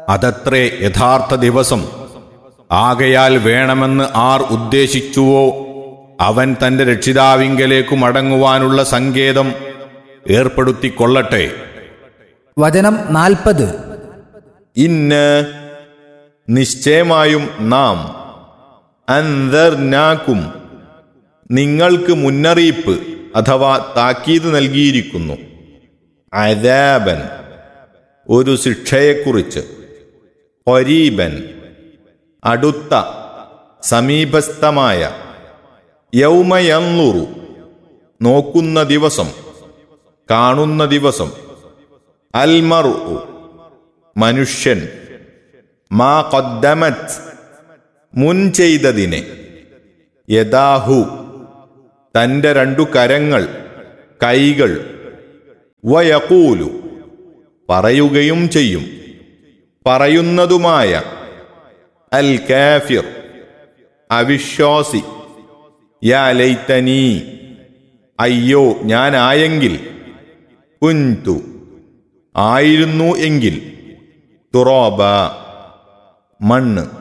അതത്രേ യഥാർത്ഥ ദിവസം ആകയാൽ വേണമെന്ന് ആർ ഉദ്ദേശിച്ചുവോ അവൻ തന്റെ രക്ഷിതാവിങ്കലേക്കു മടങ്ങുവാനുള്ള സങ്കേതം ഏർപ്പെടുത്തിക്കൊള്ളട്ടെ വചനം നാൽപ്പത് ഇന്ന് നിശ്ചയമായും നാം അന്തർനാക്കും നിങ്ങൾക്ക് മുന്നറിയിപ്പ് അഥവാ താക്കീത് നൽകിയിരിക്കുന്നു അദാബൻ ഒരു ശിക്ഷയെക്കുറിച്ച് ഒരീബൻ അടുത്ത സമീപസ്ഥമായ യൗമയന്നുറു നോക്കുന്ന ദിവസം കാണുന്ന ദിവസം അൽമറു മനുഷ്യൻ മാ കൊദ്ദമത് മുൻ ചെയ്തതിനെ യഥാഹു തന്റെ രണ്ടു കരങ്ങൾ കൈകൾ വയക്കൂലു പറയുകയും ചെയ്യും പറയുന്നതുമായ അൽ കാഫിർ അവിശ്വാസി യാ ലൈത്തനീ അയ്യോ ഞാനായെങ്കിൽ കുൻതു ആയിരുന്നു എങ്കിൽ തുറോബ മണ്ണ്